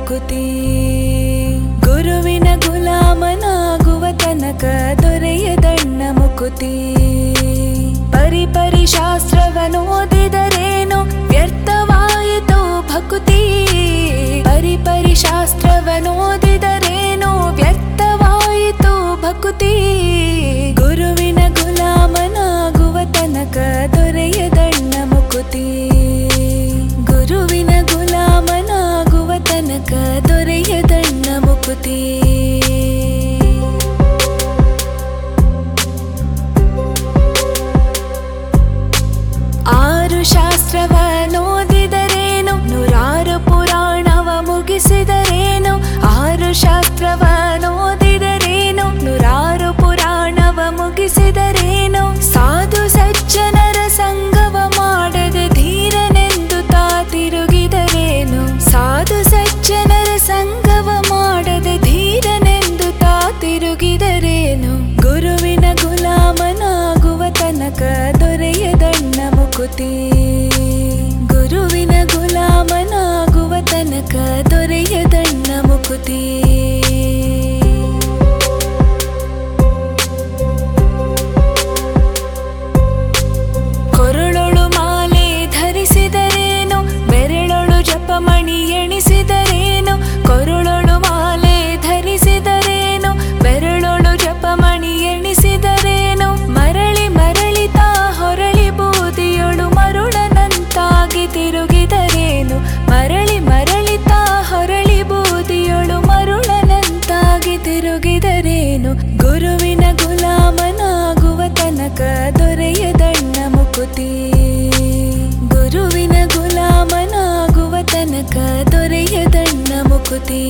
ಮುಕುತಿ ಗುರುವಿನ ಗುಲಾಮನಾಗುವ ತನಕ ದೊರೆಯದಣ್ಣ ಮುಕುತಿ ಪರಿ ಪರಿ ಶಾಸ್ತ್ರವನ್ನು ಓದಿದರೇನು ವ್ಯರ್ಥವಾಯಿತು ಭಕುತಿ ಪರಿ ಪರಿ ಶಾಸ್ತ್ರವನ್ನು ಓದಿದರೇನು ವ್ಯರ್ಥವಾಯಿತು ಭಕುತಿ ಗುರುವಿನ ಗುಲಾಮನಾಗುವ ತನಕ ದೊರೆಯದಣ್ಣ ಮುಕುತಿ ಗುರುವಿನ ಗುಲಾಮನಾಗುವ ತನಕ ದೊರೆಯದಣ್ಣ ಮುಕುತಿ ಆರು ಶಾಸ್ತ್ರವ ನೋದಿದರೇನು ನೂರಾರು ಪುರಾಣವ ಮುಗಿಸಿದರೇನು ಆರು ಶಾಸ್ತ್ರವ ನೋದಿದರೇನು ನೂರಾರು ಪುರಾಣವ ಮುಗಿಸಿದರೇನು ಸಾಧು ಸಜ್ಜನರ ಸಂಗವ ಮಾಡದೆ ಧೀರನೆಂದು ತಾ ತಿರುಗಿದರೇನು ಸಾಧು ಸಜ್ಜನರ ಸಂಗವ ಮಾಡದೆ ಧೀರನೆಂದು ತಾ ತಿರುಗಿದರೇನು ಗುರುವಿನ ಗುಲಾಮನಾಗುವ ತನಕ ದೊರೆಯದಣ್ಣ ಮುಕುತಿ ಗುರುವಿನ ಗುಲಾಮನಾಗುವ ತನಕ ದೊರೆಯದಣ್ಣ ಮುಕುತಿ ಕೊರಳೊಳು ಮಾಲೆ ಧರಿಸಿದರೇನು ಬೆರಳೊಳು ಜಪಮಣಿ ಎಣಿಸಿದರೇನು ಕೊರಳೊಳು ಮಾಲೆ ಧರಿಸಿದರೇನು ಬೆರಳೊಳು ಜಪಮಣಿ ಎಣಿಸಿದರೇನು ಮರಳಿ ಮರಳಿ ತಾ ಹೊರಳಿ ಬೂದಿಯೊಳು ಮರುಳನಂತಾಗಿ ತಿರುಗಿದರೇನು ಮರಳಿ ಮರಳಿ ತಾ ಹೊರಳಿ ಬೂದಿಯೊಳು ಮರುಳನಂತಾಗಿ ತಿರುಗಿದರೇನು ಗುರುವಿನ ಗುಲಾಮನಾಗುವ ತನಕ ದೊರೆಯದಣ್ಣ ಮುಕುತಿ ಗುರುವಿನ ಗುಲಾಮನಾಗುವ ತನಕ ದೊರೆಯದಣ್ಣ ಮುಕುತಿ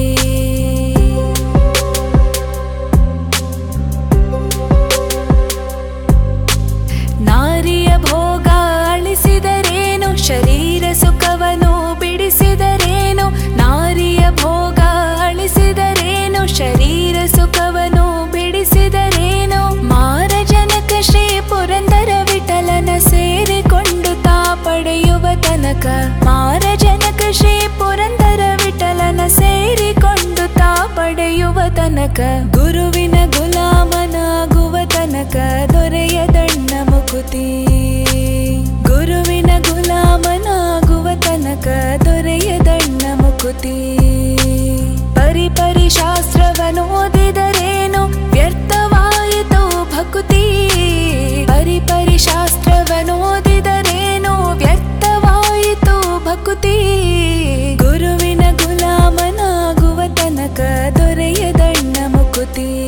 ನಾರಿಯ ಭೋಗ ಅಳಿಸಿದರೇನು ಶರೀರ ಸುಖವನ್ನು ಬಿಡಿಸಿದರೇನು ನಾರಿಯ ಭೋಗ ಅಳಿಸಿದರೇನು ಶರೀರ ಸುಖವನ್ನು ಬಿಡಿಸಿದರೇನು ಮಾರ ಜನಕ ಶ್ರೀ ಪುರಂದರ ವಿಠಲನ ಸೇರಿಕೊಂಡು ತಾ ಪಡೆಯುವ ತನಕ ಮಾರ ಜನಕ ಶ್ರೀ ಪುರಂದರ ವಿಠಲನ ಸೇರಿಕೊಂಡು ತಾ ಪಡೆಯುವ ತನಕ ಗುರುವಿನ ಗುಲಾಮನಾಗುವ ತನಕ ದೊರೆಯದಣ್ಣ ಮುಕುತಿ ಗುರುವಿನ ಗುಲಾಮನಾಗುವ ತನಕ ದೊರೆಯದಣ್ಣ ಮುಕುತಿ ಪರಿ ಪರಿ ಶಾಸ್ತ್ರವನ್ನು ಓದಿದರೇನು ವ್ಯರ್ಥವಾಯಿತು ಭಕುತಿ ಪರಿ ಪರಿ ಶಾಸ್ತ್ರವನ್ನು ಓದಿದರೇನು ವ್ಯರ್ಥವಾಯಿತು ಭಕುತಿ ಗುರುವಿನ ಗುಲಾಮನಾಗುವ ತನಕ ದೊರೆಯದಣ್ಣ ಮುಕುತಿ